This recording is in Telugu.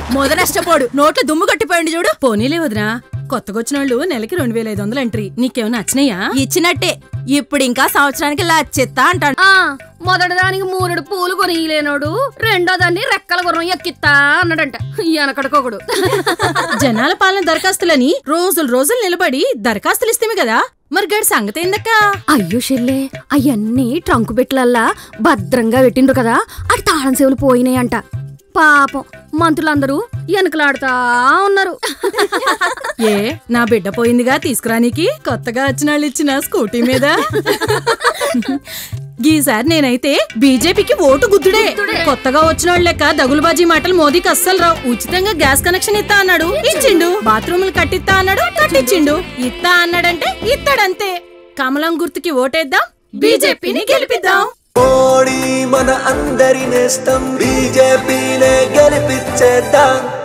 మొద నష్టపోడు నోట్లో దుమ్ము కట్టిపోయింది చూడు పోనీలే వదినా కొత్తగొచ్చిన వాళ్ళు నెలకి రెండు వేల ఐదు వందలు ఎంట్రీ నీకేమైనా నచ్చినాయా ఇచ్చినట్టే ఇప్పుడు ఇంకా సంవత్సరానికి లచ్చెత్తా అంటాడు ఆ మొదటి దానికి మూరెడు పూలు కొనియలేనోడు రెండో దాన్ని రెక్కల గుర్రం ఎక్కిత్తా అన్నాడంట వెనకడుకోకుడు జనాల పాలన దరఖాస్తులని రోజులు రోజులు నిలబడి దరఖాస్తులు ఇస్తేమి కదా మరి గడి సంగతి ఏందక్క అయ్యో షెల్లే అవన్నీ ట్రంకు పెట్లల్లా భద్రంగా పెట్టిండ్రు కదా అటు తాళం సేవలు పోయినాయంట పాపం మంత్రులందరూ వెనకలాడుతా ఉన్నారు ఏ నా బిడ్డ పోయిందిగా తీసుకురానికి కొత్తగా వచ్చిన వాళ్ళు ఇచ్చిన స్కూటీ మీద ఈసారి నేనైతే బీజేపీకి ఓటు గుద్దుడే కొత్తగా వచ్చిన వాళ్ళ లెక్క దగులుబాజీ మాటలు మోదీకి అస్సలు రావు ఉచితంగా గ్యాస్ కనెక్షన్ ఇస్తా అన్నాడు ఇచ్చిండు బాత్రూములు కట్టిస్తా అన్నాడు కట్టించిండు ఇత్తా అన్నాడంటే ఇస్తాడంతే కమలం గుర్తుకి ఓటేద్దాం బీజేపీని గెలిపిద్దాం మోడీ మన అందరి నేస్తం బీజేపీనే గెలిపించేద్దాం